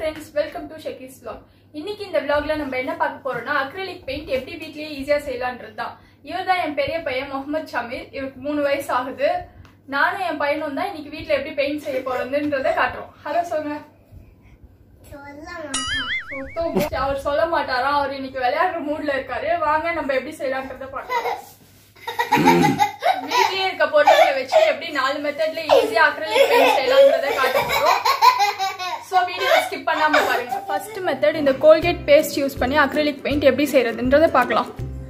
Friends welcome to ஷெக்கிஸ் vlog இன்னைக்கு இந்த vlogல நம்ம என்ன பார்க்க போறோம்னா அக்ரிலிக் பெயிண்ட் எப்படி வீட்லயே ஈஸியா செய்யலான்றது தான் இவர் தான் என் பெரிய பையன் முகமது ஷமீர் இவருக்கு மூணு வயசு ஆகுது நானும் என் பையனும் தான் இன்னைக்கு வீட்ல எப்படி பெயிண்ட் செய்ய போறதுன்றத காட்டுறோம் ஹலோ சொல்லுங்க சொல்ல மாட்டான் சுத்தம் அவர் சொல்ல மாட்டாராம் அவர் இன்னைக்கு விளையாடுற மூட்ல இருக்காரு வாங்க நம்ம எப்படி செய்யலான்றத பார்க்கலாம் வீட்லயே இருக்க பொருட்களை வச்சு எப்படி நாலு மெத்தட்ல ஈஸியா அக்ரிலிக் பெயிண்ட் செய்யலாம்ன்றத காட்ட போறோம் சோ வீடியோ ஸ்கிப் பண்ணாம பாருங்க ஃபர்ஸ்ட் மெத்தட் இந்த கோல்கேட் பேஸ்ட் யூஸ் பண்ணி அக்ரிலிக் பெயிண்ட் எப்படி செய்யறதுன்றத பார்க்கலாம்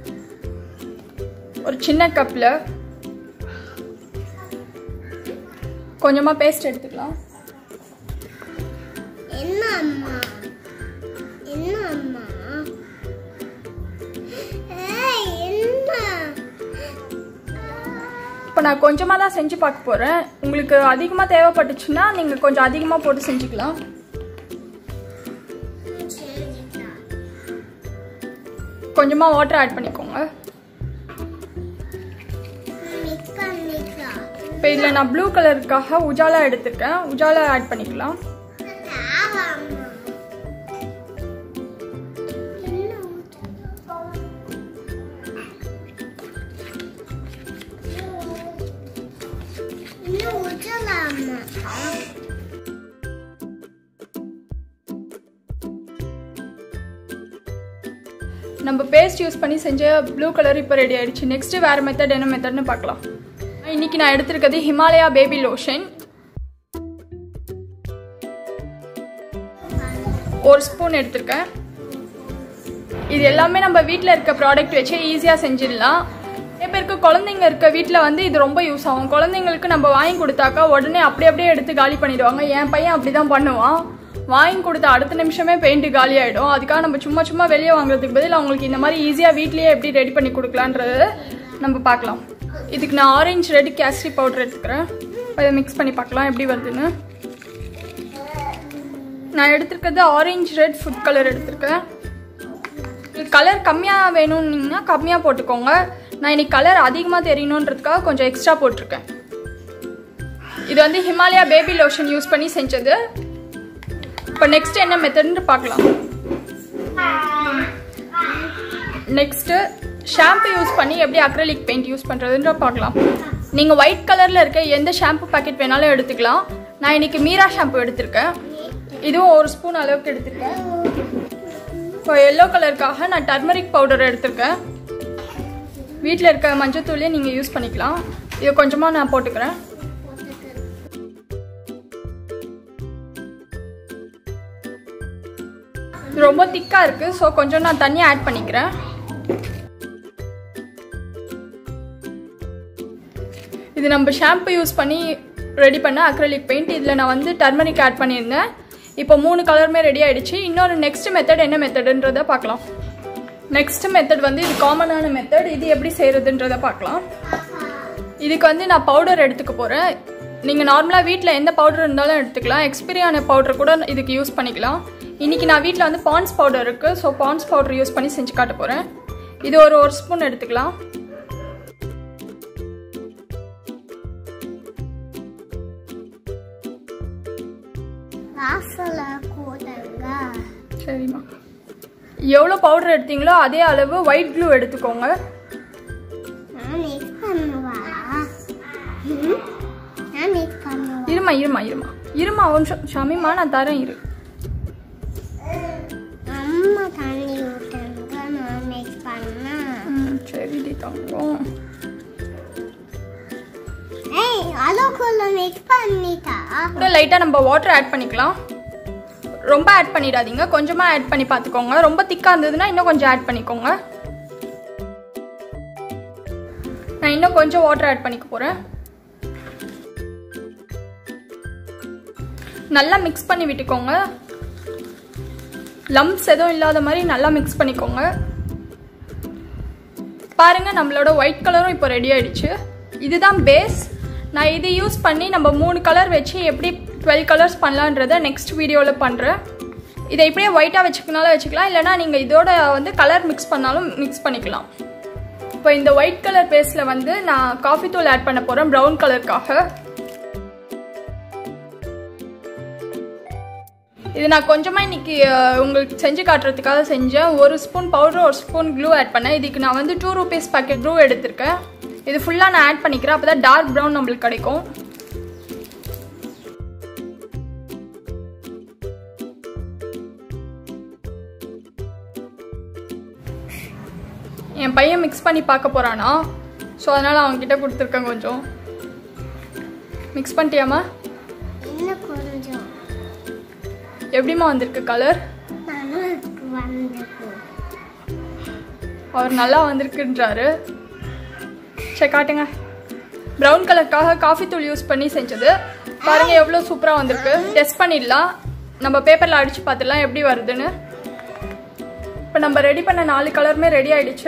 ஒரு சின்ன கப்ல கொஞ்சமா பேஸ்ட் எடுத்துக்கலாம் என்ன அம்மா என்ன அம்மா ஏய் என்ன இப்போ நான் கொஞ்சமாக தான் செஞ்சு பார்க்க போகிறேன் உங்களுக்கு அதிகமாக தேவைப்பட்டுச்சுன்னா நீங்கள் கொஞ்சம் அதிகமாக போட்டு செஞ்சுக்கலாம் சரிடா கொஞ்சமாக வாட்டர் ஆட் பண்ணிக்கோங்க மிக்க மிக்க இப்போ இதில் நான் ப்ளூ கலருக்காக உஜாலா எடுத்திருக்கேன் உஜாலா ஆட் பண்ணிக்கலாம் தேவை அம்மா என்ன ஊத்து? இன்னும் ஊற்றலாமா நம்ம பேஸ்ட் யூஸ் பண்ணி செஞ்ச ப்ளூ கலர் இப்போ ரெடி ஆயிடுச்சு நெக்ஸ்ட் வேறு மெத்தட் என்ன மெத்தட்னு பார்க்கலாம் இன்னைக்கு நான் எடுத்திருக்கிறது ஹிமாலயா பேபி லோஷன் ஒரு ஸ்பூன் எடுத்திருக்கேன் இது எல்லாமே நம்ம வீட்டில் இருக்க ப்ராடக்ட் வச்சு ஈஸியாக செஞ்சிடலாம் நிறைய பேருக்கு குழந்தைங்க இருக்க வீட்டில் வந்து இது ரொம்ப யூஸ் ஆகும் குழந்தைங்களுக்கு நம்ம வாங்கி கொடுத்தாக்கா உடனே அப்படி அப்படியே எடுத்து காலி பண்ணிடுவாங்க என் பையன் அப்படி தான் பண்ணுவான் வாங்கி கொடுத்த அடுத்த நிமிஷமே பெயிண்ட் காலி ஆகிடும் அதுக்காக நம்ம சும்மா சும்மா வெளியே வாங்குறதுக்கு பதில் அவங்களுக்கு இந்த மாதிரி ஈஸியாக வீட்லேயே எப்படி ரெடி பண்ணி கொடுக்கலான்றத நம்ம பார்க்கலாம் இதுக்கு நான் ஆரஞ்சு ரெட் கேசரி பவுடர் எடுத்துக்கிறேன் அதை மிக்ஸ் பண்ணி பார்க்கலாம் எப்படி வருதுன்னு நான் எடுத்திருக்கிறது ஆரஞ்சு ரெட் ஃபுட் கலர் எடுத்திருக்கேன் கலர் கம்மியாக வேணும்னீங்கன்னா கம்மியாக போட்டுக்கோங்க நான் இன்னைக்கு கலர் அதிகமாக தெரியணுன்றதுக்காக கொஞ்சம் எக்ஸ்ட்ரா போட்டிருக்கேன் இது வந்து ஹிமாலயா பேபி லோஷன் யூஸ் பண்ணி செஞ்சது இப்போ நெக்ஸ்ட் என்ன மெத்தட்னு பார்க்கலாம் நெக்ஸ்ட்டு ஷாம்பு யூஸ் பண்ணி எப்படி அக்ரலிக் பெயிண்ட் யூஸ் பண்ணுறதுன்ற பார்க்கலாம் நீங்கள் ஒயிட் கலரில் இருக்க எந்த ஷாம்பு பாக்கெட் வேணாலும் எடுத்துக்கலாம் நான் இன்னைக்கு மீரா ஷாம்பு எடுத்திருக்கேன் இதுவும் ஒரு ஸ்பூன் அளவுக்கு எடுத்திருக்கேன் இப்போ எல்லோ கலருக்காக நான் டர்மரிக் பவுடர் எடுத்திருக்கேன் வீட்டில் இருக்க மஞ்சத்தூளே நீங்கள் யூஸ் பண்ணிக்கலாம் இதை கொஞ்சமாக நான் போட்டுக்கிறேன் இது ரொம்ப திக்காக இருக்குது ஸோ கொஞ்சம் நான் தண்ணி ஆட் பண்ணிக்கிறேன் இது நம்ம ஷாம்பு யூஸ் பண்ணி ரெடி பண்ண அக்ரலிக் பெயிண்ட் இதில் நான் வந்து டர்மரிக் ஆட் பண்ணியிருந்தேன் இப்போ மூணு கலருமே ரெடி ஆயிடுச்சு இன்னொரு நெக்ஸ்ட் மெத்தட் என்ன மெத்தடுன்றதை பார்க்கலாம் நெக்ஸ்ட் மெத்தட் வந்து இது காமனான மெத்தட் இது எப்படி செய்கிறதுன்றதை பார்க்கலாம் இதுக்கு வந்து நான் பவுடர் எடுத்துக்க போகிறேன் நீங்கள் நார்மலாக வீட்டில் எந்த பவுடர் இருந்தாலும் எடுத்துக்கலாம் எக்ஸ்பிரி ஆன பவுடர் கூட இதுக்கு யூஸ் பண்ணிக்கலாம் இன்றைக்கி நான் வீட்டில் வந்து பான்ஸ் பவுடர் இருக்குது ஸோ பான்ஸ் பவுடர் யூஸ் பண்ணி செஞ்சு காட்ட போகிறேன் இது ஒரு ஒரு ஸ்பூன் எடுத்துக்கலாம் வாசல கூடங்க சரிம்மா எவ்வளோ பவுடர் எடுத்தீங்களோ அதே அளவு ஒயிட் க்ளூ எடுத்துக்கோங்க நான் மிக்ஸ் பண்ணுவா ம்? நான் மிக்ஸ் பண்ணுவா இருமா இருமா இருமா இருமா ஒரு நிமிஷம் ஷமிமா நான் தரேன் இரு அம்மா தண்ணி ஊற்றுங்க நான் மிக்ஸ் பண்ணா ம் சரிடி தங்கம் ஏய் அதுக்குள்ள மிக்ஸ் பண்ணிட்டா கூட லைட்டாக நம்ம வாட்டர் ஆட் பண்ணிக்கலாம் ரொம்ப ஆட் பண்ணிடாதீங்க கொஞ்சமாக ஆட் பண்ணி பார்த்துக்கோங்க ரொம்ப திக்காக இருந்ததுன்னா இன்னும் கொஞ்சம் ஆட் பண்ணிக்கோங்க நான் இன்னும் கொஞ்சம் வாட்டர் ஆட் பண்ணிக்க போகிறேன் நல்லா மிக்ஸ் பண்ணி விட்டுக்கோங்க லம்ப்ஸ் எதுவும் இல்லாத மாதிரி நல்லா மிக்ஸ் பண்ணிக்கோங்க பாருங்க நம்மளோட ஒயிட் கலரும் இப்போ ரெடி ஆயிடுச்சு இதுதான் பேஸ் நான் இது யூஸ் பண்ணி நம்ம மூணு கலர் வச்சு எப்படி டுவெல் கலர்ஸ் பண்ணலான்றத நெக்ஸ்ட் வீடியோவில் பண்ணுறேன் இதை இப்படியே ஒயிட்டாக வச்சுக்கனாலும் வச்சுக்கலாம் இல்லைனா நீங்கள் இதோட வந்து கலர் மிக்ஸ் பண்ணாலும் மிக்ஸ் பண்ணிக்கலாம் இப்போ இந்த ஒயிட் கலர் பேஸ்டில் வந்து நான் காஃபி தூள் ஆட் பண்ண போகிறேன் ப்ரௌன் கலருக்காக இது நான் கொஞ்சமாக இன்னைக்கு அஹ், உங்களுக்கு செஞ்சு காட்டுறதுக்காக செஞ்சேன் ஒரு ஸ்பூன் பவுடர் ஒரு ஸ்பூன் க்ளூ ஆட் பண்ணேன் இதுக்கு நான் வந்து டூ ருபீஸ் பேக்கெட் க்ளூ எடுத்திருக்கேன் இது ஃபுல்லாக நான் ஆட் பண்ணிக்கிறேன் அப்போ தான் டார்க் ப்ரௌன் நம்மளுக்கு கிடைக்கும் என் பையன் மிக்ஸ் பண்ணி பார்க்க போகிறானா ஸோ அதனால் அவன்கிட்ட கொடுத்துருக்கேன் கொஞ்சம் மிக்ஸ் பண்ணிட்டியாம்மா இன்னும் கொஞ்சம் எப்படிம்மா வந்திருக்கு கலர் நமக்கு வந்துக்கும் அவர் நல்லா வந்திருக்குன்றாரு சரி காட்டுங்க ப்ரௌன் கலருக்காக காஃபி தூள் யூஸ் பண்ணி செஞ்சது பாருங்க எவ்வளோ சூப்பராக வந்திருக்கு டெஸ்ட் பண்ணிடலாம் நம்ம பேப்பரில் அடித்து பார்த்துடலாம் எப்படி வருதுன்னு இப்போ நம்ம ரெடி பண்ண நாலு கலருமே ரெடி ஆயிடுச்சு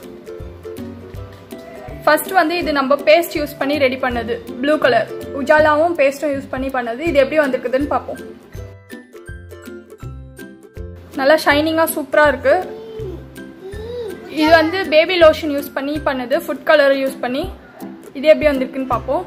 ஃபர்ஸ்ட் வந்து இது நம்ம பேஸ்ட் யூஸ் பண்ணி ரெடி பண்ணது ப்ளூ கலர் உஜாலாவும் பேஸ்ட்டும் யூஸ் பண்ணி பண்ணது இது எப்படி வந்திருக்குதுன்னு பார்ப்போம் நல்லா ஷைனிங்காக சூப்பராக இருக்குது இது வந்து பேபி லோஷன் யூஸ் பண்ணி பண்ணது ஃபுட் கலர் யூஸ் பண்ணி இது எப்படி வந்திருக்குன்னு பார்ப்போம்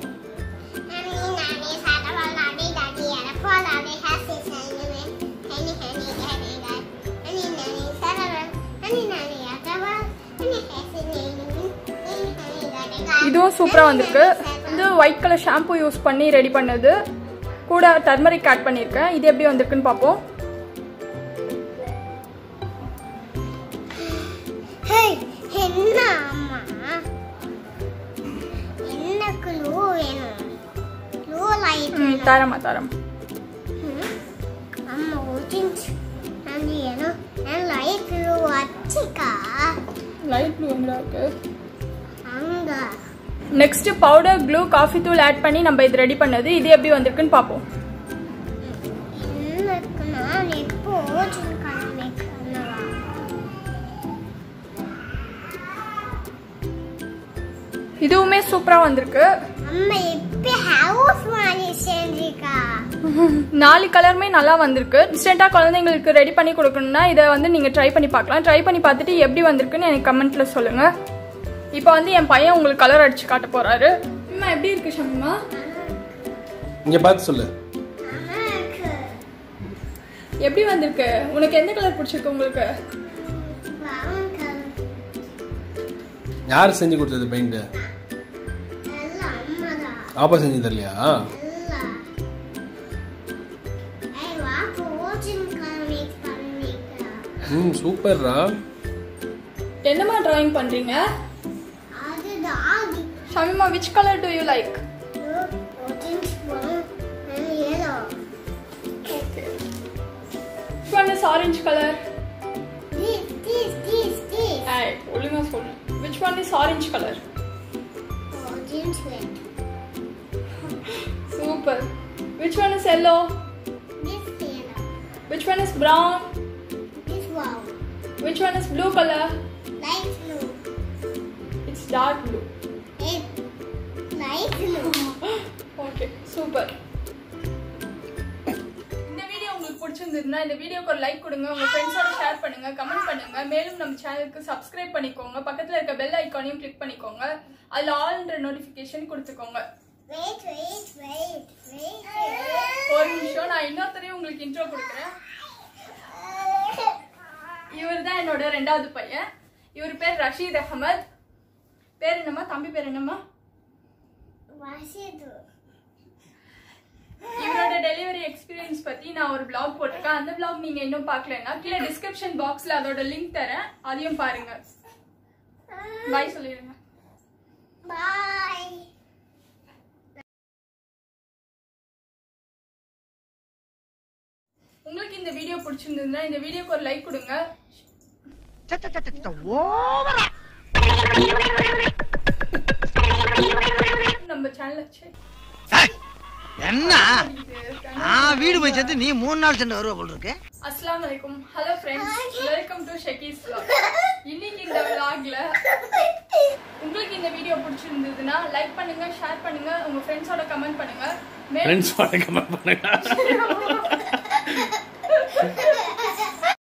இதுவும் சூப்பராக வந்திருக்கு இது ஒயிட் கலர் ஷாம்பு யூஸ் பண்ணி ரெடி பண்ணது கூட டர்மரிக் ஆட் பண்ணியிருக்கேன் இது எப்படி வந்திருக்குன்னு பார்ப்போம் என்ன அம்மா என்ன க்ளூ வேணும் க்ளூ லைட் ம் தரமா தரம் அம்மா ஒரிஞ்ச் அது ஏனோ லைட் க்ளூ வச்சுக்கா லைட் ப்ளூ எங்கடா இருக்கு அங்க நெக்ஸ்ட் பவுடர் க்ளூ காஃபி தூள் ஆட் பண்ணி நம்ம இது ரெடி பண்ணது இது எப்படி வந்திருக்குன்னு பார்ப்போம் எனக்கு நான் எப்போ ஓஜன் கிழமை கண்ணவா இதுவுமே சூப்பராக வந்திருக்கு அம்மா இப்ப ஹவுஸ் மாதிரி செஞ்சிருக்கா நாலு கலருமே நல்லா வந்திருக்கு இன்ஸ்டண்ட்டாக குழந்தைங்களுக்கு ரெடி பண்ணி கொடுக்கணும்னா இதை வந்து நீங்கள் ட்ரை பண்ணி பார்க்கலாம் ட்ரை பண்ணி பார்த்துட்டு எப்படி வந்திருக்குன்னு எனக்கு கமெண்ட்டில் சொல்லுங்கள் இப்போ வந்து என் பையன் உங்களுக்கு கலர் அடிச்சு காட்ட போகிறாரு அம்மா எப்படி இருக்கு ஷம்மா இங்க பார்த்து சொல்லு அம்மாக்கு எப்படி வந்திருக்கு உனக்கு எந்த கலர் பிடிச்சிருக்கு உங்களுக்கு brown color. யார் செஞ்சு கொடுத்தது பெயிண்ட் எல்லாம் அம்மாதான். ஆப்பா செஞ்சு தரலையா எல்லாம். ஏய், வா, orange color mix பண்ணிக்கலாம். ம் சூப்பர்ரா என்னம்மா டிராயிங் பண்ணுறீங்க அதுதான் Shamima which colour do you like orange, brown, and yellow. Which one is orange colour This, this, this, this. ஐ ஒழுங்கா சொல்லு which one is orange colour Orange, red. Super which one is yellow This yellow. Which one is brown This wow. Which one is blue colour Light blue. It's dark blue It, light blue. Okay super இந்த video உங்களுக்கு பிடிச்சிருந்ததுன்னா இந்த வீடியோக்கு ஒரு like கொடுங்க உங்க ஃப்ரெண்ட்ஸோட share பண்ணுங்க கமெண்ட் பண்ணுங்க மேலும் நம்ம சேனலுக்கு சப்ஸ்கிரைப் பண்ணிக்கோங்க பக்கத்துல இருக்க பெல் ஐக்கானையும் கிளிக் பண்ணிக்கோங்க அதுல ஆல்ன்ற நோட்டிஃபிகேஷன் கொடுத்துக்கோங்க Wait, wait, wait, wait, wait. ஒரு நிமிஷம் நான் இன்னொருத்தரையும் உங்களுக்கு இன்ட்ரோ கொடுக்குறேன் இவர் தான் என்னோட ரெண்டாவது பையன் இவர் பேர் ரஷீத் அகமத் பேர் என்னம்மா தம்பி பேர் என்னம்மா வாசிது இவரோட டெலிவரி எக்ஸ்பீரியன்ஸ் பத்தி நான் ஒரு vlog போட்டிருக்கேன் அந்த vlog நீங்க இன்னும் பார்க்கலன்னா கீழே டிஸ்கிரிப்ஷன் பாக்ஸ்ல அதோட லிங்க் தரேன் அதையும் பாருங்க பாய் சொல்லிடுங்க பாய் உங்களுக்கு இந்த வீடியோ பிடிச்சிருந்ததுன்னா இந்த வீடியோக்கு ஒரு லைக் கொடுங்க நம்ம சேனல் என்ன நான் வீடு போய் சேர்த்து நீ மூணு நாள் சென்று வருவ போல் இருக்கு அஸ்லாம் வலைக்கும் ஹலோ ஃப்ரெண்ட்ஸ் வெல்கம் டு ஷெக்கீஸ் vlog இன்னைக்கு இந்த vlogல உங்களுக்கு இந்த வீடியோ பிடிச்சிருந்ததுன்னா லைக் பண்ணுங்க ஷேர் பண்ணுங்க உங்க ஃப்ரெண்ட்ஸோட கமெண்ட் பண்ணுங்க மேலும் ஃப்ரெண்ட்ஸ் கமெண்ட் பண்ணுங்க